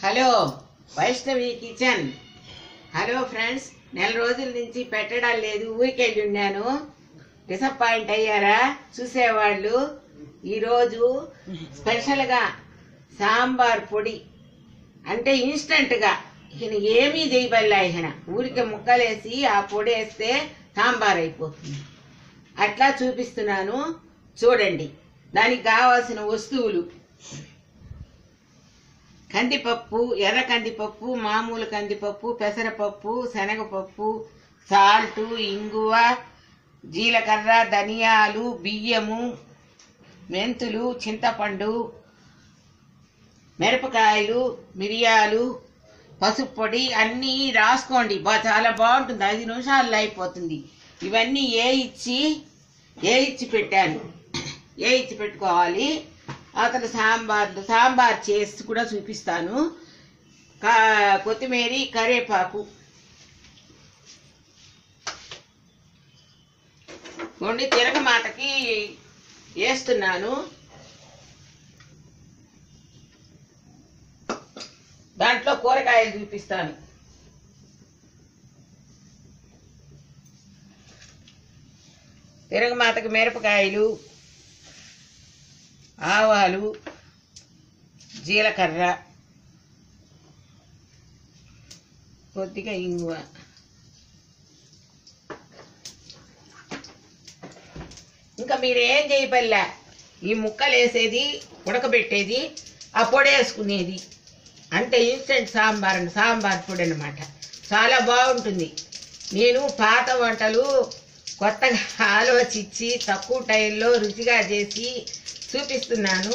Hello Vaishnavi kitchen hello friends నెల రోజుల నుంచి పెట్టడం లేదు ఊరికెళ్ళి ఉన్నాను డిసప్పాయింట్ అయ్యారా చూసేవాళ్ళు ఈరోజు స్పెషల్గా సాంబార్ పొడి అంటే ఇన్స్టంట్గా ఈయన ఏమీ చేయబల్లా ఈయన ఊరికే ముక్కలేసి ఆ పొడి వేస్తే సాంబార్ అయిపోతుంది అట్లా చూపిస్తున్నాను చూడండి దానికి కావాల్సిన వస్తువులు కందిపప్పు ఎర్ర కందిపప్పు మామూలు కందిపప్పు పెసరపప్పు శనగపప్పు సాల్టు ఇంగువ జీలకర్ర ధనియాలు బియ్యము మెంతులు చింతపండు మిరపకాయలు మిరియాలు పసుపు పొడి అన్నీ రాసుకోండి బా చాలా బాగుంటుంది ఐదు నిమిషాల్లో అయిపోతుంది ఇవన్నీ ఏ ఇచ్చి ఏ ఇచ్చి పెట్టాను ఏ ఇచ్చి పెట్టుకోవాలి అతను సాంబార్ సాంబార్ చేసి కూడా చూపిస్తాను కా కొత్తిమీర కరివేపాకు వండి తిరగమాతకి వేస్తున్నాను దాంట్లో కూరగాయలు చూపిస్తాను తిరగమాతకి మిరపకాయలు ఆవాలు జీలకర్ర కొద్దిగా ఇంగువ ఇంకా మీరు ఏం చేయబల్లా ఈ ముక్కలు వేసేది ఉడకబెట్టేది ఆ పొడి వేసుకునేది అంటే ఇన్స్టెంట్ సాంబార్ అండి సాంబార్ పొడి అనమాట చాలా బాగుంటుంది నేను పాత వంటలు కొత్తగా ఆలోచించి తక్కువ టైంలో రుచిగా చేసి చూపిస్తున్నాను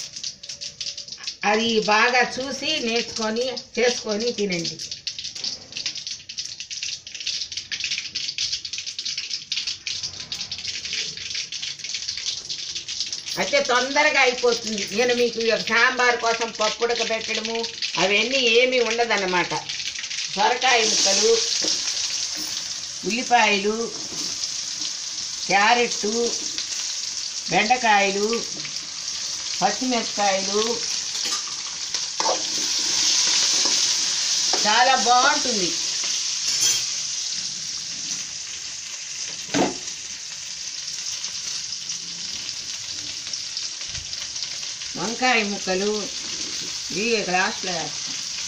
అది బాగా చూసి నేర్చుకొని చేసుకొని తినండి అయితే తొందరగా అయిపోతుంది నేను మీకు ఈ సాంబార్ కోసం పప్పు ఉడకబెట్టడము అవన్నీ ఏమీ ఉండదన్నమాట సొరకాయ ముక్కలు ఉల్లిపాయలు క్యారెట్టు బెండకాయలు పచ్చిమిరపకాయలు చాలా బాగుంటుంది వంకాయ ముక్కలు ఈ గ్లాసులో వేస్తాం.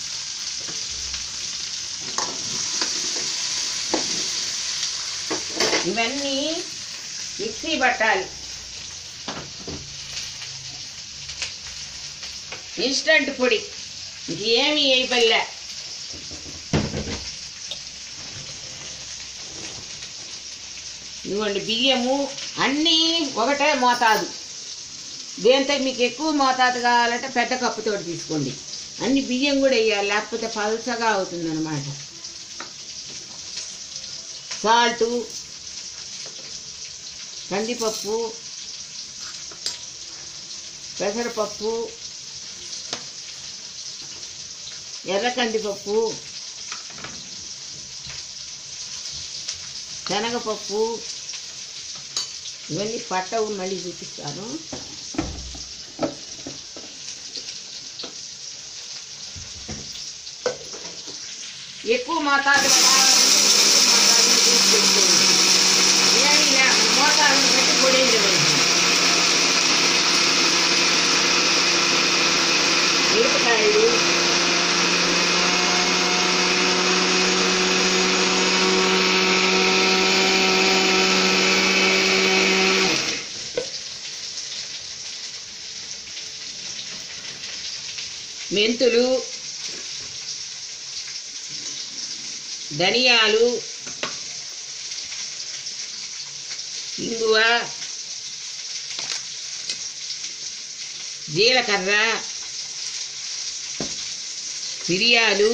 ఇవన్నీ మిక్సీ పట్టాలి ఇన్స్టంట్ పొడి ఇంకేమి వేయబల్లా ఇవ్వండి బియ్యము అన్నీ ఒకటే మోతాదు దేంతో మీకు ఎక్కువ మోతాదు కావాలంటే పెద్ద కప్పుతో తీసుకోండి అన్ని బియ్యం కూడా వేయాలి లేకపోతే పలసగా అవుతుంది అనమాట సాల్టు కందిపప్పు పెసరపప్పు ఎర్ర కందిపప్పు శనగపప్పు ఇవన్నీ పట్టవు మళ్ళీ చూపిస్తాను ఎక్కువ మోతాదు ఏమి మోతాదు పెట్టి పొడించలేదు మిరపకాయలు మెంతులు ధనియాలు ఇంగువ జీలకర్ర మిరియాలు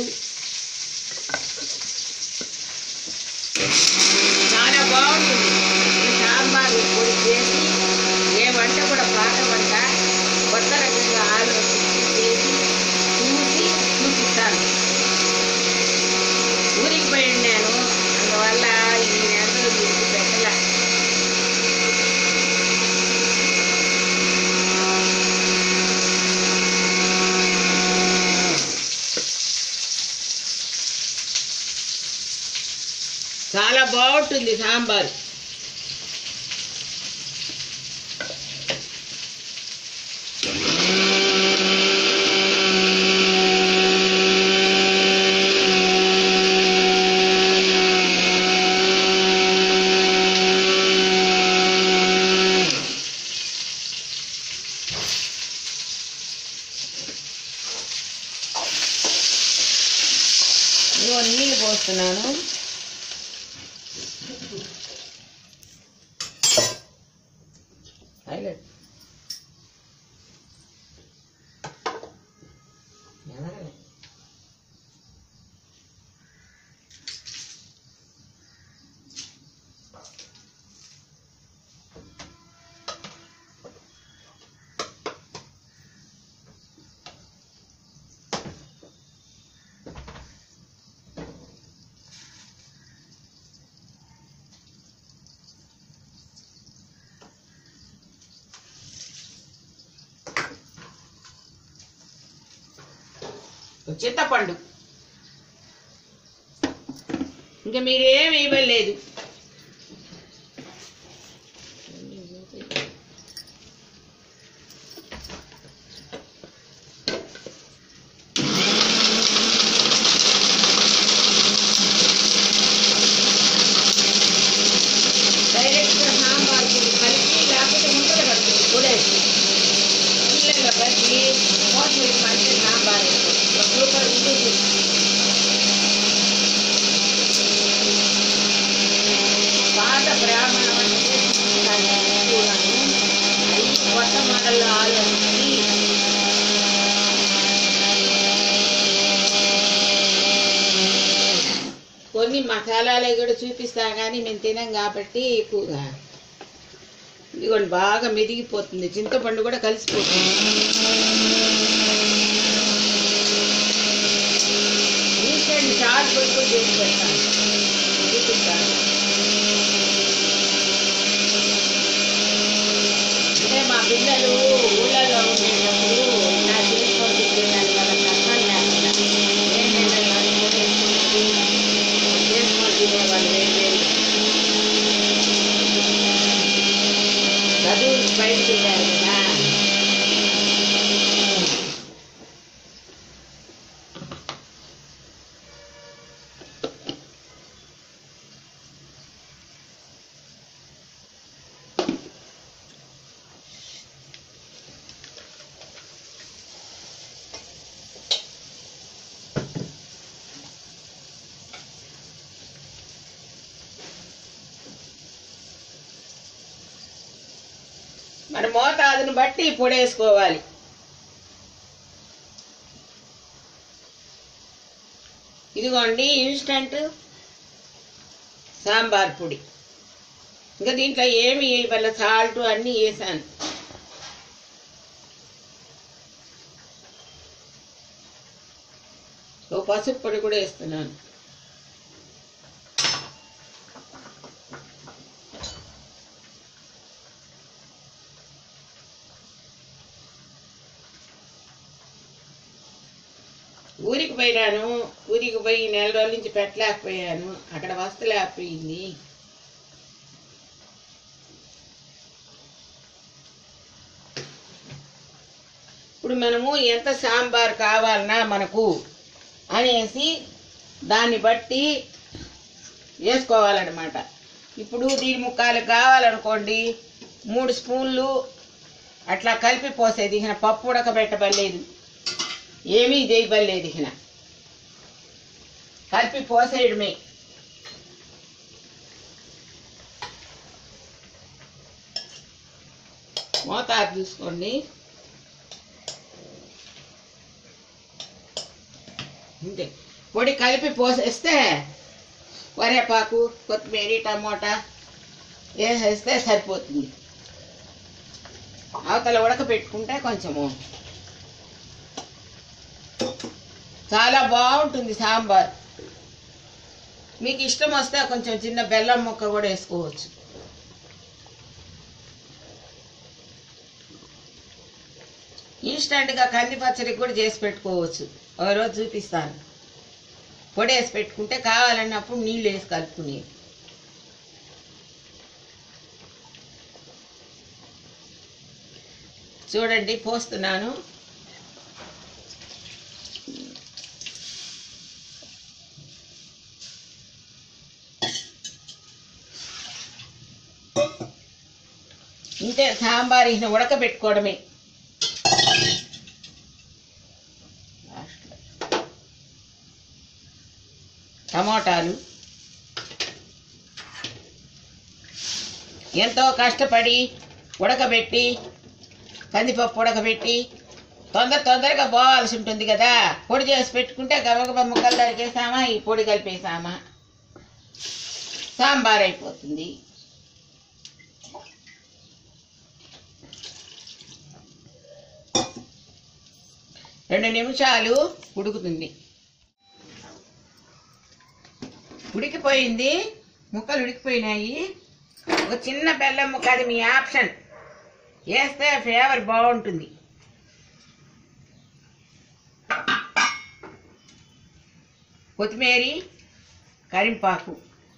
చాలా బాగుంటుంది ఈ సాంబారు పొడి చేసి ఏ వంట కూడా పాత వంట కొత్త రకంగా ఆలోచించి చేసి చూసి చూపిస్తాను ఊరికి పోయి నేను అందువల్ల ఈ నెలలు గుర్తు పెట్టలే చాలా బాగుంటుంది సాంబారు ఇదిగో నీళ్ళు పోస్తున్నాను హైలైట్ ఎవరు? చింతపండు ఇంకా మీరేం ఇవ్వలేదు డైరెక్ట్గా సాంబార్ పొడి కలిపి లేకపోతే ముద్దలు కడుతుంది పొడేసి నీళ్ళల్లో కలిపి మోసం మంచి సాంబార్ వేసుకో. సూపర్ ఉంటుంది పాత బ్రాహ్మణం అంటే దాన్ని ఎక్కువగాను అవి కొత్త మోడల్లో ఆలోచించి కొన్ని మసాలాలు కూడా చూపిస్తా కానీ మేము తినం కాబట్టి ఎక్కువగా ఇదిగోండి బాగా మెదిగిపోతుంది చింతపండు కూడా కలిసిపోతుంది ఇన్స్టెంట్ చాట్ పెట్టుకుని చేసి పెడతాను చూపిస్తాను అంటే మా పిల్లలు ఊళ్ళలో ఉండేటప్పుడు నా చేసుకొని తినేదాన్ని వాళ్ళ కష్టం లేకుండా ఏం లేదని అనుకుని చేసుకొని తినేవాళ్ళు వేరు చదువు బయటకు వెళ్ళారు కదా మన మోతాదును బట్టి పొడేసుకోవాలి ఇదిగోండి ఇన్స్టంట్ సాంబార్ పొడి ఇంకా దీంట్లో ఏమి వేయవల్ల సాల్ట్ అన్నీ వేసాను ఓ పసుపు పొడి కూడా వేస్తున్నాను ఊరికి పోయినాను ఊరికి పోయి నెల రోజుల నుంచి పెట్టలేకపోయాను అక్కడ వస్తలేకపోయింది ఇప్పుడు మనము ఎంత సాంబార్ కావాలన్నా మనకు అనేసి దాన్ని బట్టి వేసుకోవాలన్నమాట ఇప్పుడు దీని ముక్కాలు కావాలనుకోండి మూడు స్పూన్లు అట్లా కలిపి పోసేది ఇక పప్పు ఉడకబెట్టబడలేదు ఏమీ చేయబడలేదు ఇక కలిపి పోసేయడమే మోతాదు చూసుకోండి అంతే పొడి కలిపి పోసేస్తే కరివేపాకు కొత్తిమీర టమోటా వేసేస్తే సరిపోతుంది అవతల ఉడకపెట్టుకుంటే కొంచెము చాలా బాగుంటుంది సాంబార్ మీకు ఇష్టం వస్తే కొంచెం చిన్న బెల్లం ముక్క కూడా వేసుకోవచ్చు ఇన్స్టంట్గా కంది పచ్చడి కూడా చేసి పెట్టుకోవచ్చు ఒక రోజు చూపిస్తాను పొడి వేసి పెట్టుకుంటే కావాలన్నప్పుడు నీళ్ళు వేసి కలుపుకునేది చూడండి పోస్తున్నాను ఇంతే సాంబార్ ఇక ఉడకబెట్టుకోవడమే టమోటాలు ఎంతో కష్టపడి ఉడకబెట్టి కందిపప్పు ఉడకబెట్టి తొందర తొందరగా పోవాల్సి ఉంటుంది కదా పొడి చేసి పెట్టుకుంటే గబగబా ముక్కలు తరిగేసామా ఈ పొడి కలిపేసామా సాంబార్ అయిపోతుంది రెండు నిమిషాలు ఉడుకుతుంది ఉడికిపోయింది ముక్కలు ఉడికిపోయినాయి ఒక చిన్న బెల్లం ముక్క అది మీ ఆప్షన్ వేస్తే ఫ్లేవర్ బాగుంటుంది కొత్తిమీర కరింపాకు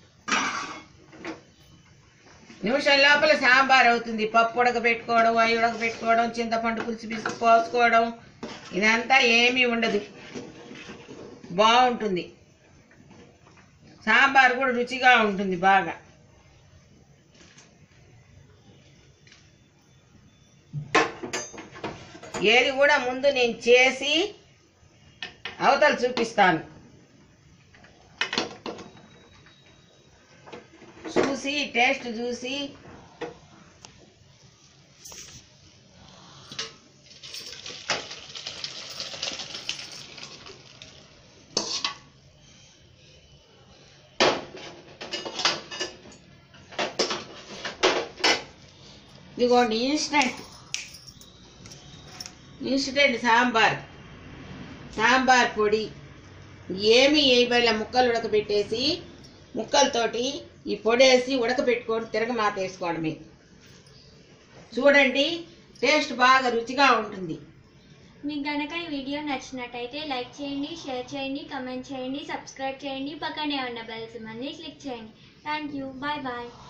నిమిషం లోపల సాంబార్ అవుతుంది పప్పు ఉడకబెట్టుకోవడం అవి ఉడకబెట్టుకోవడం చింతపండు పులుసు బిసు పోసుకోవడం ఇదంతా ఏమీ ఉండదు బాగుంటుంది సాంబార్ కూడా రుచిగా ఉంటుంది బాగా ఏది కూడా ముందు నేను చేసి అవతల చూపిస్తాను చూసి టేస్ట్ చూసి ఇదిగోండి ఇన్స్టెంట్ ఇన్స్టెంట్ సాంబార్ సాంబార్ పొడి ఏమి వేయబల్ల ముక్కలు ఉడకబెట్టేసి ముక్కలతోటి ఈ పొడి వేసి ఉడకబెట్టుకొని తిరగమాత వేసుకోవడమే చూడండి టేస్ట్ బాగా రుచిగా ఉంటుంది మీకు గనక ఈ వీడియో నచ్చినట్టయితే లైక్ చేయండి షేర్ చేయండి కమెంట్ చేయండి సబ్స్క్రైబ్ చేయండి పక్కనే ఉన్న బెల్ సింబల్ని క్లిక్ చేయండి థ్యాంక్ యూ బాయ్ బాయ్